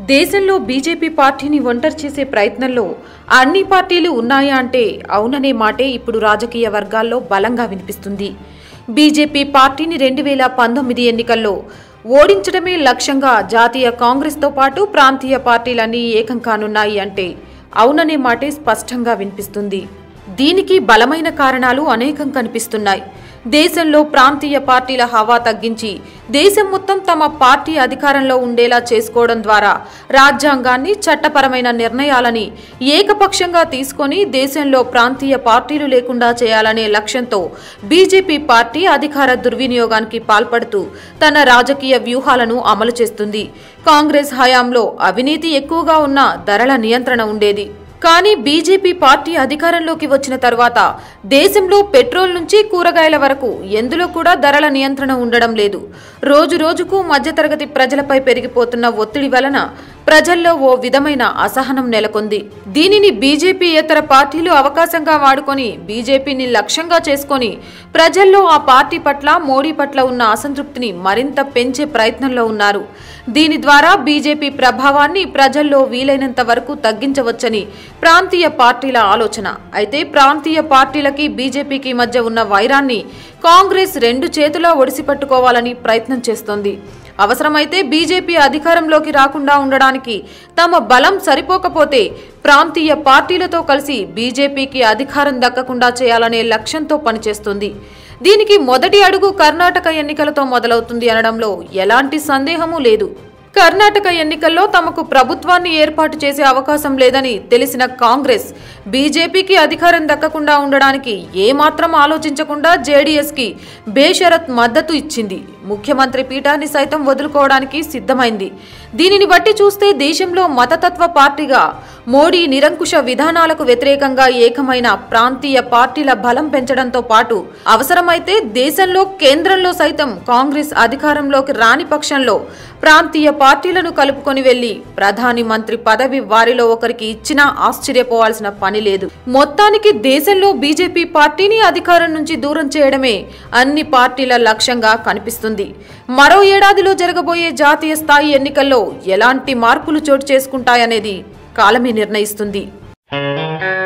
దేశంలో బీజేపీ పార్టీని ఒంటరి చేసే ప్రయత్నంలో అన్ని పార్టీలు ఉన్నాయా అంటే అవుననే మాటే ఇప్పుడు రాజకీయ వర్గాల్లో బలంగా వినిపిస్తుంది బీజేపీ పార్టీని రెండు వేల పంతొమ్మిది ఎన్నికల్లో ఓడించడమే లక్ష్యంగా జాతీయ కాంగ్రెస్తో పాటు ప్రాంతీయ పార్టీలన్నీ ఏకం కానున్నాయి అంటే అవుననే మాటే స్పష్టంగా వినిపిస్తుంది దీనికి బలమైన కారణాలు అనేకం కనిపిస్తున్నాయి దేశంలో ప్రాంతీయ పార్టీల హవా తగ్గించి దేశం మొత్తం తమ పార్టీ అధికారంలో ఉండేలా చేసుకోవడం ద్వారా రాజ్యాంగాన్ని చట్టపరమైన నిర్ణయాలని ఏకపక్షంగా తీసుకొని దేశంలో ప్రాంతీయ పార్టీలు లేకుండా చేయాలనే లక్ష్యంతో బీజేపీ పార్టీ అధికార దుర్వినియోగానికి పాల్పడుతూ తన రాజకీయ వ్యూహాలను అమలు చేస్తుంది కాంగ్రెస్ హయాంలో అవినీతి ఎక్కువగా ఉన్న ధరల నియంత్రణ ఉండేది కానీ బీజేపీ పార్టీ అధికారంలోకి వచ్చిన తర్వాత దేశంలో పెట్రోల్ నుంచి కూరగాయల వరకు ఎందులో కూడా ధరల నియంత్రణ ఉండడం లేదు రోజు రోజుకు మధ్యతరగతి ప్రజలపై పెరిగిపోతున్న ఒత్తిడి వలన ప్రజల్లో ఓ విధమైన అసహనం నెలకొంది దీనిని బీజేపీ ఇతర పార్టీలు అవకాశంగా వాడుకొని బీజేపీని లక్ష్యంగా చేసుకొని ప్రజల్లో ఆ పార్టీ పట్ల మోడీ పట్ల ఉన్న అసంతృప్తిని మరింత పెంచే ప్రయత్నంలో ఉన్నారు దీని ద్వారా బీజేపీ ప్రభావాన్ని ప్రజల్లో వీలైనంత వరకు తగ్గించవచ్చని ప్రాంతీయ పార్టీల ఆలోచన అయితే ప్రాంతీయ పార్టీలకి బీజేపీకి మధ్య ఉన్న వైరాన్ని కాంగ్రెస్ రెండు చేతులా ఒడిసిపట్టుకోవాలని ప్రయత్నం చేస్తోంది అవసరమైతే బీజేపీ అధికారంలోకి రాకుండా ఉండడానికి తమ బలం సరిపోకపోతే ప్రాంతీయ పార్టీలతో కలిసి బీజేపీకి అధికారం దక్కకుండా చేయాలనే లక్ష్యంతో పనిచేస్తుంది దీనికి మొదటి అడుగు కర్ణాటక ఎన్నికలతో మొదలవుతుంది అనడంలో ఎలాంటి సందేహమూ లేదు కర్ణాటక ఎన్నికల్లో తమకు ప్రభుత్వాన్ని ఏర్పాటు చేసే అవకాశం లేదని తెలిసిన కాంగ్రెస్ బీజేపీకి అధికారం దక్కకుండా ఉండడానికి ఏమాత్రం ఆలోచించకుండా జేడీఎస్కి బేషరత్ మద్దతు ఇచ్చింది ముఖ్యమంత్రి పీఠాన్ని సైతం వదులుకోవడానికి సిద్ధమైంది దీనిని బట్టి చూస్తే దేశంలో మతతత్వ పార్టీగా మోడీ నిరంకుశ విధానాలకు వ్యతిరేకంగా ఏకమైన ప్రాంతీయ పార్టీల బలం పెంచడంతో పాటు అవసరమైతే దేశంలో కేంద్రంలో సైతం కాంగ్రెస్ అధికారంలోకి రాని పక్షంలో ప్రాంతీయ పార్టీలను కలుపుకొని వెళ్లి ప్రధాని మంత్రి పదవి వారిలో ఒకరికి ఇచ్చినా ఆశ్చర్యపోవాల్సిన పని లేదు మొత్తానికి దేశంలో బీజేపీ పార్టీని అధికారం నుంచి దూరం చేయడమే అన్ని పార్టీల లక్ష్యంగా కనిపిస్తుంది మరో ఏడాదిలో జరగబోయే జాతీయ స్థాయి ఎన్నికల్లో ఎలాంటి మార్పులు చోటు చేసుకుంటాయనేది కాలమే నిర్ణయిస్తుంది